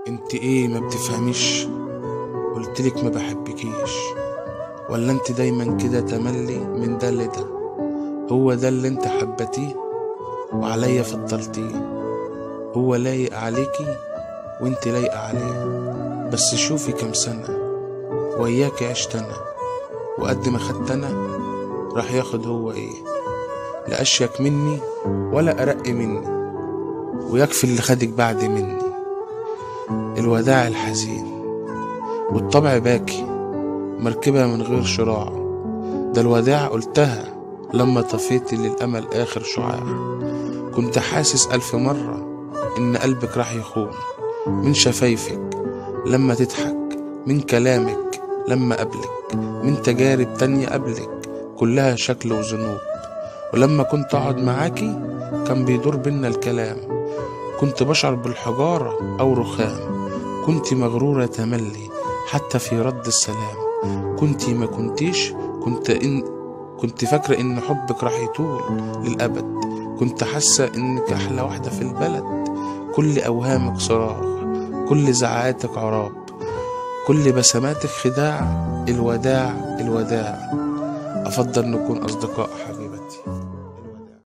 انت ايه ما بتفهميش قلتلك ما بحبكيش ولا انت دايما كده تملي من ده لده هو ده اللي انت حبتيه وعليا فضلتيه هو لايق عليكي وانت لايقة عليه بس شوفي كام سنة وياكي عشت انا وقد ما خدت انا راح ياخد هو ايه لا اشيك مني ولا ارق مني ويكفي اللي خدك بعد مني الوداع الحزين والطبع باكي مركبة من غير شراع ده الوداع قلتها لما طفيت للأمل آخر شعاع كنت حاسس ألف مرة إن قلبك راح يخون من شفايفك لما تضحك من كلامك لما قبلك من تجارب تانية قبلك كلها شكل وذنوب ولما كنت أقعد معاكي كان بيدور بينا الكلام كنت بشعر بالحجارة أو رخام كنت مغرورة تملي حتى في رد السلام كنت ما كنتيش كنت إن كنت فاكرة إن حبك راح يطول للأبد كنت حاسة إنك أحلى واحدة في البلد كل أوهامك صراخ كل زعاتك عراب كل بسماتك خداع الوداع الوداع أفضل نكون أصدقاء حبيبتي